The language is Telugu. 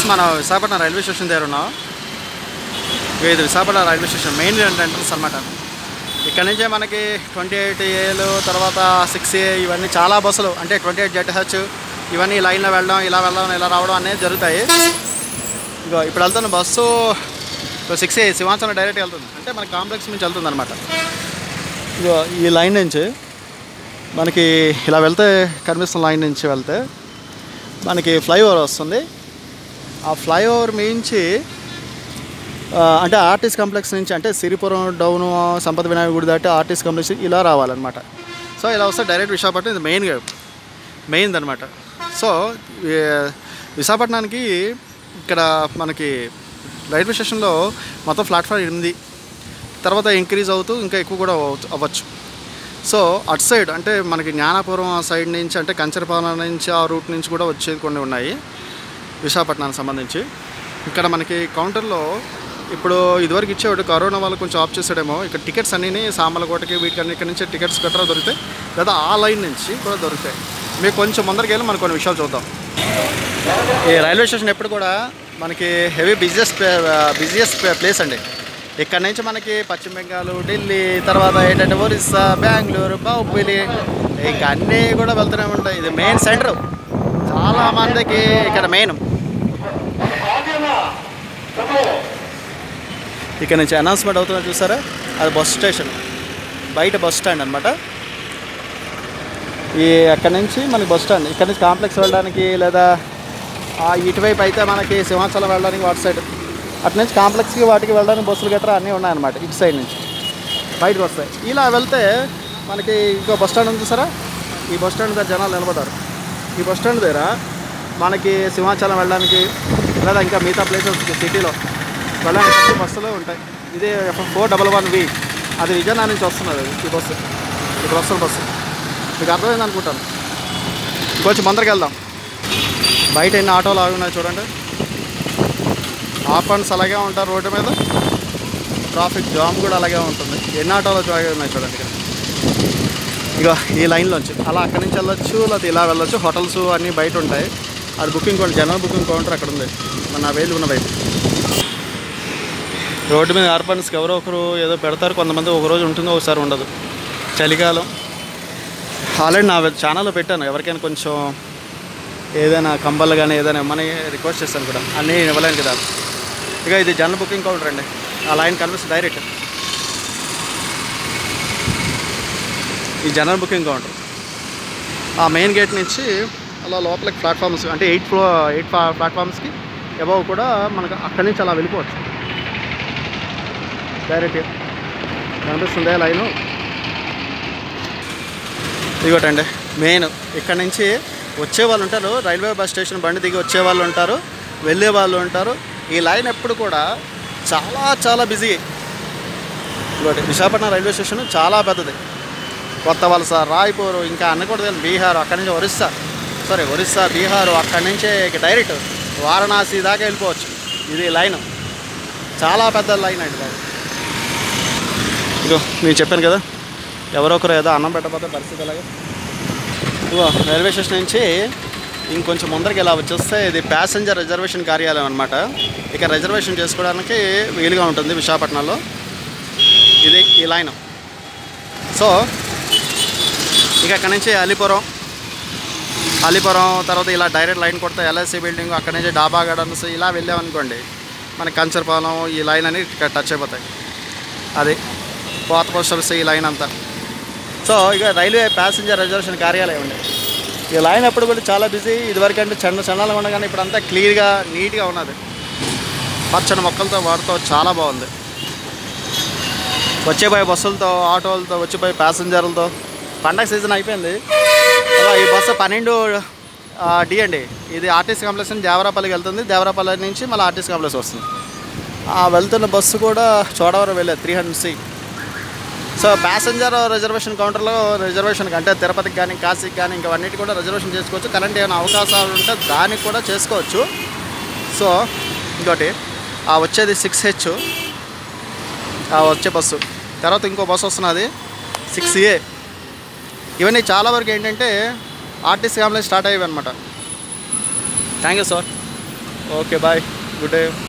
ఫ్రెండ్స్ మనం విశాఖపట్నం రైల్వే స్టేషన్ దగ్గర ఉన్నాం ఇగో ఇది Visakhapatnam railway station main entrance అనమాట ఇక్కడ నుంచే మనకి ట్వంటీ ఎయిట్ ఏలు తర్వాత సిక్స్ ఏ ఇవన్నీ చాలా బస్సులు అంటే ట్వంటీ ఎయిట్ జెడ్ హెచ్ ఇవన్నీ లైన్లో వెళ్ళడం ఇలా వెళ్ళడం ఇలా రావడం అనేది జరుగుతాయి ఇగో ఇప్పుడు వెళ్తున్న bus six A Simhachalam direct వెళ్తుంది అంటే మన కాంప్లెక్స్ నుంచి వెళ్తుంది అనమాట ఇగో ఈ లైన్ నుంచి మనకి ఇలా వెళ్తే కనిపిస్తున్న లైన్ నుంచి వెళ్తే మనకి ఫ్లైఓవర్ వస్తుంది ఆ ఫ్లైఓవర్ మించి ఆ, అంటే ఆర్టిస్ట్ కాంప్లెక్స్ నుంచి అంటే సిరిపురం డౌన్ సంపద వినాయక గుడి దాటి ఆర్టిస్ట్ కాంప్లెక్స్ ఇలా రావాలన్నమాట సో ఇలా వస్తే డైరెక్ట్ విశాఖపట్నం ఇది మెయిన్ మెయిన్ అనమాట సో ఈ- విశాఖపట్నానికి ఇక్కడ మనకి రైల్వే స్టేషన్లో మొత్తం ప్లాట్ఫామ్ ఎనిమిది తర్వాత ఇంక్రీజ్ అవుతూ ఇంకా ఎక్కువ కూడా అవ్వచ్చు- అవ్వచ్చు సో అటు సైడ్ అంటే మనకి జ్ఞానాపురం ఆ సైడ్ నుంచి అంటే కంచరపాలెం నుంచి ఆ రూట్ నుంచి కూడా వచ్చేది కొన్ని ఉన్నాయి విశాఖపట్నానికి సంబంధించి ఇక్కడ మనకి కౌంటర్లో ఇప్పుడు ఇదివరకు ఇచ్చేవాడు కరోనా వాళ్ళు కొంచెం ఆఫ్ చేసాడేమో ఇక్కడ టికెట్స్ అన్నీ సామలకోటకి వీటికి అన్ని ఇక్కడ నుంచి టికెట్స్ గట్రా దొరుకుతాయి లేదా ఆ లైన్ నుంచి కూడా దొరుకుతాయి మీకు కొంచెం ముందరికి వెళ్ళి మనం కొన్ని విషయాలు చూద్దాం ఈ రైల్వే స్టేషన్ ఎప్పుడు కూడా మనకి హెవీ బిజియెస్ట్ బిజియెస్ట్ ప్లేస్ అండి ఇక్కడ నుంచి మనకి పశ్చిమ బెంగాల్ ఢిల్లీ తర్వాత ఏంటంటే ఒరిస్సా బెంగళూరు బాహుబలి ఇంకా అన్నీ కూడా వెళ్తూనే ఉంటాయి ఇది మెయిన్ సెంటర్ చాలా మందికి ఇక్కడ మెయిన్ ఇక్కడ నుంచి అనౌన్స్మెంట్ అవుతుందో చూసారా అది బస్ స్టేషన్ బయట బస్ స్టాండ్ అనమాట ఈ అక్కడ నుంచి మనకి బస్ స్టాండ్ ఇక్కడ నుంచి కాంప్లెక్స్ వెళ్ళడానికి లేదా ఆ ఇటువైపు అయితే మనకి సింహాచలం వెళ్ళడానికి వాటి సైడ్ అటు నుంచి కాంప్లెక్స్కి వాటికి వెళ్ళడానికి బస్సులు గట్రా అన్నీ ఉన్నాయన్నమాట ఇటు సైడ్ నుంచి బయటకు వస్తాయి ఇలా వెళ్తే మనకి ఇంకో బస్ స్టాండ్ ఉంది చూసారా ఈ బస్ స్టాండ్ దగ్గర జనాలు నిలబడతారు ఈ బస్ స్టాండ్ దగ్గర మనకి సింహాచలం వెళ్ళడానికి లేదా ఇంకా మిగతా ప్లేసెస్ సిటీలో వెళ్ళడానికి బస్సులు ఉంటాయి ఇది ఫోర్ డబల్ వన్ వి అది విజయనగరం నుంచి వస్తున్నది అది, ఈ బస్సు ఇక్కడ వస్తున్న బస్సు మీకు అర్థమైంది అనుకుంటాను కొంచెం ముందరికి వెళ్దాం బయట ఎన్ని ఆటోలు ఆగి ఉన్నాయి చూడండి ఆపన్స్ అలాగే ఉంటారు రోడ్డు మీద ట్రాఫిక్ జామ్ కూడా అలాగే ఉంటుంది ఎన్ని ఆటోలు ఆగి ఉన్నాయి చూడండి ఇక్కడ ఇక ఈ లైన్లోంచి అలా అక్కడి నుంచి వెళ్ళొచ్చు లేకపోతే ఇలా వెళ్ళొచ్చు హోటల్స్ అన్నీ బయట ఉంటాయి అది booking counter general booking counter అక్కడ ఉంది మన వేలు ఉన్న వైపు రోడ్డు మీద ఆర్పన్స్కి ఎవరో ఒకరు ఏదో పెడతారు కొంతమంది ఒక రోజు ఉంటుంది ఒకసారి ఉండదు చలికాలం ఆల్రెడీ నా ఛానల్లో పెట్టాను ఎవరికైనా కొంచెం ఏదైనా కంబలు కానీ ఏదైనా ఇవ్వమని రిక్వెస్ట్ చేస్తాను కూడా అన్నీ ఇవ్వలేను కదా ఇక ఇది జనరల్ బుకింగ్ కౌంటర్ అండి ఆ లైన్ కనిపిస్తుంది డైరెక్ట్ ఈ జనరల్ బుకింగ్ కౌంటర్ ఆ మెయిన్ గేట్ నుంచి అలా లోపలికి ప్లాట్ఫామ్స్ అంటే ఎయిట్ ఫ్లో ఎయిట్ ప్లాట్ఫామ్స్కి అబౌవ్ కూడా మనకు అక్కడి నుంచి అలా వెళ్ళిపోవచ్చు డైరెక్ట్ కనిపిస్తుంది లైను ఇదిగోటండి మెయిన్ ఇక్కడ నుంచి వచ్చే వాళ్ళు ఉంటారు రైల్వే బస్ స్టేషన్ బండి దిగి వచ్చే వాళ్ళు ఉంటారు వెళ్ళే వాళ్ళు ఉంటారు ఈ లైన్ ఎప్పుడు కూడా చాలా చాలా బిజీ ఇంకోటి విశాఖపట్నం రైల్వే స్టేషన్ చాలా పెద్దది కొత్త వలస రాయ్పూర్ ఇంకా అనకూడదు బీహార్ అక్కడి నుంచి ఒరిస్సా సారీ ఒరిస్సా బీహార్ అక్కడి నుంచే ఇక డైరెక్ట్ వారణాసి దాకా వెళ్ళిపోవచ్చు ఇది లైన్ చాలా పెద్ద లైన్ అండి బాబు ఇగో నేను చెప్పాను కదా ఎవరో ఒకరు ఏదో అన్నం పెట్టకపోతే పరిస్థితి అలాగే ఇగో రైల్వే స్టేషన్ నుంచి ఇంకొంచెం ముందరికి ఇలా వచ్చేస్తే ఇది ప్యాసింజర్ రిజర్వేషన్ కార్యాలయం అనమాట ఇక రిజర్వేషన్ చేసుకోవడానికి వీలుగా ఉంటుంది విశాఖపట్నంలో ఇది ఈ లైన్ సో ఇక అక్కడ నుంచి అలీపురం అలీపురం తర్వాత ఇలా డైరెక్ట్ లైన్ కొడితే ఎల్ఐసి బిల్డింగ్ అక్కడ నుంచి డాబా గార్డెన్స్ ఇలా వెళ్ళామనుకోండి మన కంచరపాలెం ఈ లైన్ అని ఇక్కడ టచ్ అయిపోతాయి అది పాత పోస్ట్ ఆఫీస్ ఈ లైన్ అంతా సో ఇక రైల్వే ప్యాసింజర్ రిజర్వేషన్ కార్యాలయం అండి ఈ లైన్ అప్పుడు కూడా చాలా బిజీ ఇదివరకు అంటే చండ చండాలంగా ఉండగానే ఇప్పుడు అంతా క్లియర్గా నీట్గా ఉన్నది పచ్చని మొక్కలతో వాడుతూ చాలా బాగుంది వచ్చేపోయే బస్సులతో ఆటోలతో వచ్చిపోయే ప్యాసింజర్లతో పండగ సీజన్ అయిపోయింది అలా ఈ బస్సు పన్నెండు ఆ, డి అండి ఇది ఆర్టీసీ కాంప్లెక్స్ నుంచి దేవరాపల్లికి వెళ్తుంది దేవరాపల్లి నుంచి మళ్ళీ ఆర్టీసీ కాంప్లెక్స్ వస్తుంది ఆ వెళ్తున్న బస్సు కూడా చోడవరం వెళ్ళేది three hundred C so passenger reservation కౌంటర్లో రిజర్వేషన్ అంటే తిరుపతికి కానీ కాశీకి కానీ ఇంకా అన్నిటి కూడా రిజర్వేషన్ చేసుకోవచ్చు కరెంట్ ఏమైనా అవకాశాలు ఉంటే దానికి కూడా చేసుకోవచ్చు సో ఇంకోటి ఆ వచ్చేది సిక్స్ హెచ్ ఆ వచ్చే బస్సు తర్వాత ఇంకో బస్సు వస్తున్నది సిక్స్ ఏ ఇవన్నీ చాలా వరకు ఏంటంటే ఆర్టీసీ కాంప్లెక్స్ స్టార్ట్ అయ్యేవి అనమాట thank you sir okay bye good day